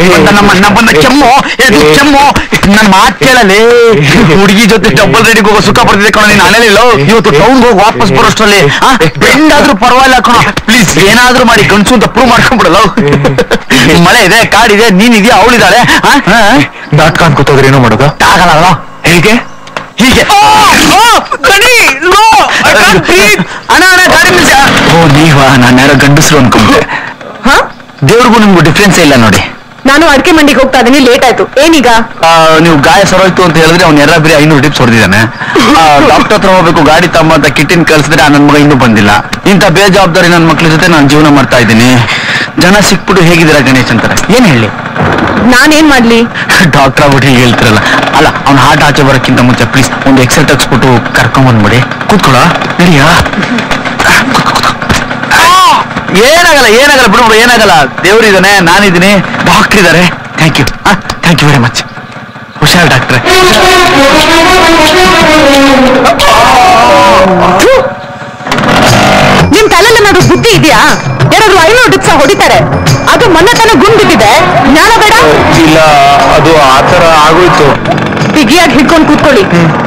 ಬಂದ ನಮ್ಮ ಅಣ್ಣ ಬಂದ ಕೆಮ್ಮು ಎದು ಕೆಮ್ಮು ನನ್ ಮಾತ್ ಕೇಳಲಿ ಹುಡುಗಿ ಜೊತೆ ಡಬಲ್ ರೆಡಿಗೆ ಹೋಗೋ ಸುಖ ಬರ್ತಿದೆ ಕಣ ನೀನ್ ಅಲ್ಲಿಲ್ಲ ಇವತ್ತು ಟೌನ್ ಹೋಗಿ ವಾಪಸ್ ಬರೋಷ್ಟ್ರಲ್ಲಿ ಬೆಂಡಾದ್ರೂ ಪರವಾಗಿಲ್ಲ ಕಣ ಪ್ಲೀಸ್ ಏನಾದ್ರೂ ಮಾಡಿ ಗಂಡ್ಸು ಅಂತ ಪ್ರೂವ್ ಮಾಡ್ಕೊಂಡ್ಬಿಡಲ್ಲ ಮಳೆ ಇದೆ ಕಾಡಿದೆ ನೀನಿದ್ಯಾ ಅವಳಿದ್ದಾಳೆ ನಾಟಕ ಅನ್ಕೋತಾದ್ರೆ ಏನೋ ಮಾಡೋದು ಆಗಲ್ಲ ಹೇಗೆ ಹೀಗೆ ಅಣ್ಣ ಅಣ್ಣ ಗಾಡಿ ನಿಲ್ಸ. ಓ ನೀವಾ ನಾನು ಯಾರೋ ಗಂಡಸರು ಅನ್ಕೊಂಡೆ ಹಾ ದೇವ್ರಿಗೂ ನಿಮ್ಗೂ ಡಿಫ್ರೆನ್ಸ್ ಇಲ್ಲ ನೋಡಿ ನಾನು ಅಡಿಕೆ ಮಂಡಿಗೆ ಹೋಗ್ತಾ ಇದೀನಿ ಲೇಟ್ ಆಯ್ತು ಏನೀಗ ಆ, ನೀವು ಗಾಯ ಸರೋಯ್ತು ಅಂತ ಹೇಳಿದ್ರೆ ಅವ್ನು ಎಲ್ಲ ಬರೀ ಐನೂರು ಟಿಪ್ಸ್ ಹೊಡೆದಿದ್ದಾನೆ ಡಾಕ್ಟರ್ ಹತ್ರ ಹೋಗ್ಬೇಕು ಗಾಡಿ ತಮ್ಮ ಅಂತ ಕಿಟ್ಟಿನ ಕಳ್ಸಿದ್ರೆ ನನ್ನ ಮಗ ಇನ್ನೂ ಬಂದಿಲ್ಲ ಇಂಥ ಬೇಜವಾಬ್ದಾರಿ ನನ್ನ ಮಕ್ಳ ಜೊತೆ ನಾನು ಜೀವನ ಮಾಡ್ತಾ ಇದ್ದೀನಿ ಜನ ಸಿಕ್ಬಿಟ್ಟು ಹೇಗಿದ್ದೀರಾ ಗಣೇಶ್ ಅಂತಾರೆ ಏನ್ ಹೇಳಿ ನಾನೇನ್ ಮಾಡ್ಲಿ ಡಾಕ್ಟರ್ ಆಗ್ಬಿಟ್ಟು ಹೀಗೆ ಹೇಳ್ತಿರಲ್ಲ ಅಲ್ಲ ಅವ್ನ ಹಾರ್ಟ್ ಆಚೆ ಬರೋಕ್ಕಿಂತ ಮುಂಚೆ ಪ್ಲೀಸ್ ಒಂದು ಎಕ್ಸ್ರೇ ತೆಗ್ಸ್ಬಿಟ್ಟು ಕರ್ಕೊಂಡ್ ಬಂದ್ಬಿಡಿ ಕೂತ್ಕೊಳ್ಳೋ ನಡಿಯಾ ಏನಾಗಲ್ಲ ಏನಾಗಲ್ಲ ಬಿಡು ಬಿಡು ಏನಾಗಲ್ಲ ದೇವ್ರಿದ್ದಾನೆ ನಾನಿದ್ದೀನಿ ಡಾಕ್ಟರ್ ಇದ್ದಾರೆ thank you thank you very much ಹುಷಾರ್ ಡಾಕ್ಟ್ರೆ ನಿಮ್ ತಲೆಯಲ್ಲಿ ಏನಾದ್ರು ಬುದ್ಧಿ ಇದೆಯಾ ಯಾರಾದ್ರೂ ಐನೂರು ಡಿಪ್ಸ ಹೊಡಿತಾರೆ ಅದು ಮೊನ್ನೆ ತನ ಗುಂಡ್ ಬಿದ್ದಿದೆ ಜ್ಞಾನ ಬೇಡ ಇಲ್ಲ ಅದು ಆತರ ಆಗೋಯ್ತು ಬಿಗಿಯಾಗಿ ಹಿಡ್ಕೊಂಡು ಕೂತ್ಕೊಳ್ಳಿ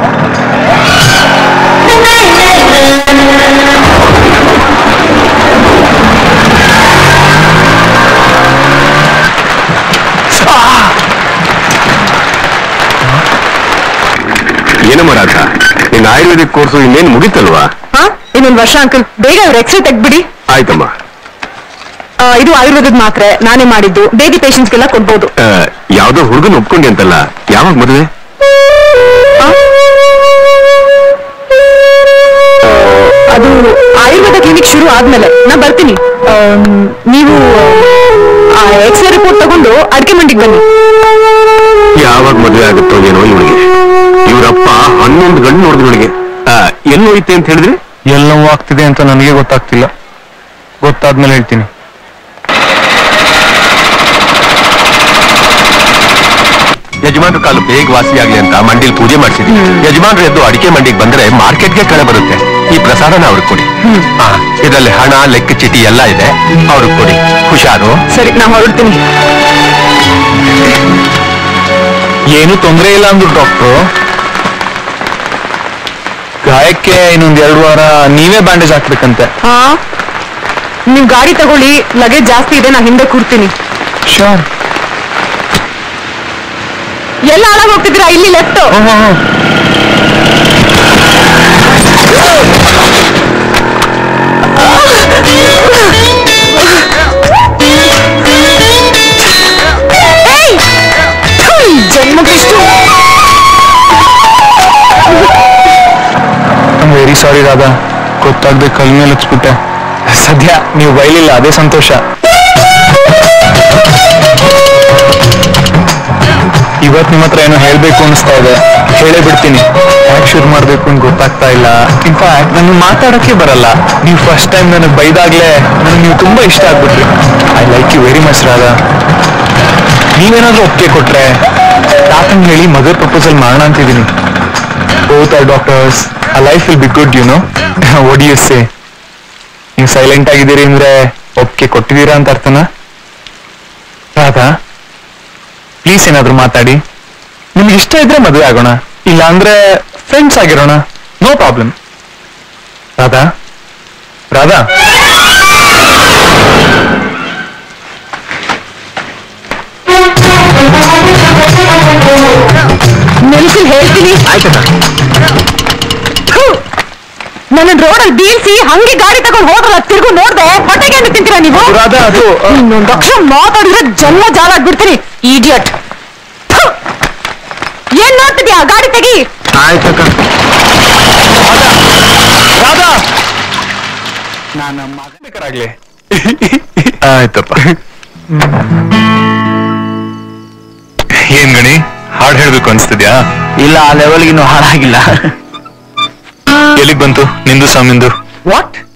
ಏನಮ್ಮ ರಾಧ ನಿನ್ನ ಆಯುರ್ವೇದಿಕ್ ಕೋರ್ಸು ಇನ್ನೇನು ಮುಗಿತಲ್ವಾ ಹಾ ಇನ್ನೊಂದು ವರ್ಷ ಅಂಕಲ್ ಬೇಗ ಇವ್ರ ಎಕ್ಸ್ರೇ ತೆಗ್ಬಿಡಿ ಆಯ್ತಮ್ಮ ಆ, ಇದು ಆಯುರ್ವೇದದ ಮಾತ್ರೆ ನಾನೇ ಮಾಡಿದ್ದು ಬೇಬಿ ಪೇಷಂಟ್ಸ್ಗೆಲ್ಲ ಕೊಡ್ಬೋದು ಆ, ಯಾವ್ದೋ ಹುಡುಗನ ಒಪ್ಕೊಂಡಿ ಅಂತಲ್ಲ ಯಾವಾಗ ಮದುವೆ ಆ? ಅದು ಆಯುರ್ವೇದ ಕ್ಲಿನಿಕ್ ಶುರು ಆದ್ಮೇಲೆ ನಾ ಬರ್ತೀನಿ ಆಮ್, ನೀವು ಆ ಎಕ್ಸ್ರೇ ರಿಪೋರ್ಟ್ ತಗೊಂಡು ಅಡಿಕೆ ಮಂಡಿಗೆ ಬನ್ನಿ ಯಾವಾಗ ಮದುವೆ ಆಗುತ್ತೋ ಏನೋ ಇವಳಿಗೆ ಇವರಪ್ಪ ಹನ್ನೊಂದು ಗಂಡು ನೋಡಿದ್ರು ಇವಳಿಗೆ ಎಲ್ಲಿ ಹೋಯ್ತೆ ಅಂತ ಹೇಳಿದ್ರೆ ಎಲ್ಲವೂ ಆಗ್ತಿದೆ ಅಂತ ನನಗೆ ಗೊತ್ತಾಗ್ತಿಲ್ಲ ಗೊತ್ತಾದ್ಮೇಲೆ ಹೇಳ್ತೀನಿ ಯಜಮಾನ್ರ ಕಾಲು ಬೇಗ ವಾಸಿಯಾಗ್ಲಿ ಅಂತ ಮಂಡಿಲ್ ಪೂಜೆ ಮಾಡಿಸಿದ್ವಿ ಯಜಮಾನ್ರು ಎದ್ದು ಅಡಿಕೆ ಮಂಡಿಗೆ ಬಂದ್ರೆ ಮಾರ್ಕೆಟ್ಗೆ ಕಳೆ ಬರುತ್ತೆ ಈ ಪ್ರಸಾದನ ಅವ್ರಿಗೆ ಕೊಡಿ ಹಾ ಇದರಲ್ಲಿ ಹಣ ಲೆಕ್ಕ ಚೀಟಿ ಎಲ್ಲ ಇದೆ ಅವ್ರಿಗೆ ಕೊಡಿ ಹುಷಾರು ಸರಿ ನಾ ಹೊರಡ್ತೀನಿ ಏನು ತೊಂದರೆ ಇಲ್ಲ ಅಂದ್ರು ಡಾಕ್ಟ್ರು ಗಾಯಕ್ಕೆ ಇನ್ನೊಂದ್ ಎರಡು ವಾರ ನೀವೇ ಬ್ಯಾಂಡೇಜ್ ಹಾಕ್ಬೇಕಂತೆ ಹಾ ನೀವ್ ಗಾಡಿ ತಗೊಳ್ಳಿ ಲಗೇಜ್ ಜಾಸ್ತಿ ಇದೆ ನಾ ಹಿಂದೆ ಕೂರ್ತೀನಿ ಶೋರ್ ಎಲ್ಲ ಹಾಳಾಗ್ ಹೋಗ್ತಿದ್ದೀರಾ ಇಲ್ಲಿ ಲೆಫ್ಟ್ ಜನ್ಮಕ್ಕಿಷ್ಟು ವೆರಿ ಸಾರಿ ರಾಧಾ ಗೊತ್ತಾಗ್ದೆ ಕಲ್ ಮೇಲೆ ಹಚ್ಬಿಟ್ಟೆ ಸದ್ಯ ನೀವು ಬೈಲಿಲ್ಲ ಅದೇ ಸಂತೋಷ ಇವತ್ ನಿಮ್ಮ ಹತ್ರ ಏನೋ ಹೇಳ್ಬೇಕು ಅನಿಸ್ತಾ ಇದೆ ಹೇಳೇ ಬಿಡ್ತೀನಿ ಯಾಕೆ ಶುರು ಮಾಡ್ಬೇಕು ಅಂತ ಗೊತ್ತಾಗ್ತಾ ಇಲ್ಲ ಇನ್ಫ್ಯಾಕ್ಟ್ ನನಗೆ ಮಾತಾಡಕ್ಕೆ ಬರಲ್ಲ ನೀವು ಫಸ್ಟ್ ಟೈಮ್ ನನಗೆ ಬೈದಾಗ್ಲೇ ನನಗೆ ನೀವು ತುಂಬಾ ಇಷ್ಟ ಆಗ್ಬಿಟ್ರಿ I like you very much Radha ನೀವೇನಾದ್ರೂ ಒಪ್ಪಿಗೆ ಕೊಟ್ರೆ ತಾತಂಗ್ ಹೇಳಿ ಮದರ್ ಪ್ರಪೋಸಲ್ ಮಾಡೋಣ ಅಂತಿದ್ದೀನಿ both are doctors a life will be good you know what do you say ನೀವು ಸೈಲೆಂಟ್ ಆಗಿದ್ದೀರಿ ಅಂದ್ರೆ ಒಪ್ಪಿಗೆ ಕೊಟ್ಟಿದ್ದೀರಾ ಅಂತ ಅರ್ಥನಾ ರಾಧಾ ಪ್ಲೀಸ್ ಏನಾದ್ರು ಮಾತಾಡಿ ನಿಮ್ಗೆ ಇಷ್ಟ ಇದ್ರೆ ಮದುವೆ ಆಗೋಣ ಇಲ್ಲ ಅಂದ್ರೆ ಫ್ರೆಂಡ್ಸ್ ಆಗಿರೋಣ ನೋ ಪ್ರಾಬ್ಲಮ್ ರಾಧಾ ರಾಧಾ ನೆನ್ಸಿಲ್ ಹೇಳ್ತೀನಿ ಥು, ನನ್ನ ರೋಡಲ್ಲಿ ಬೀಳ್ಸಿ ಹಂಗೆ ಗಾಡಿ ತಗೊಂಡು ಹೋದ್ರಲ್ಲ ತಿರ್ಗು ನೋಡ್ದೆ ಹೊಟ್ಟೆಗೆ ಏನು ತಿಂತೀರಾ ನೀವು ರಾಧಾ ಅದು ಇನ್ನೊಂದು ಅಕ್ಷರ ಮಾತಾಡಿದ್ರೆ ಜನ್ಮ ಜಾಲ ಆಗ್ಬಿಡ್ತೀನಿ ಇಡಿಯಟ್ ಏನ್ ನೋಡ್ತಿದ್ಯಾ ಗಾಡಿ ತೆಗಿ ಆಯ್ತಕ್ಕ ರಾಧಾ ನಾನು ಬೇಕಾರಾಗ್ಲಿ ಆಯ್ತಪ್ಪ ಏನ್ ಗಣಿ ಹಾಡ್ ಹೇಳ್ಬೇಕು ಅನ್ಸ್ತಿದ್ಯಾ ಇಲ್ಲ ಆ ಲೆವೆಲ್ಗೆ ಇನ್ನೂ ಹಾಳಾಗಿಲ್ಲ ಎಲ್ಲಿಗ್ ಬಂತು ನಿಂದು ಸಾಮಿಂದು ವಾಟ್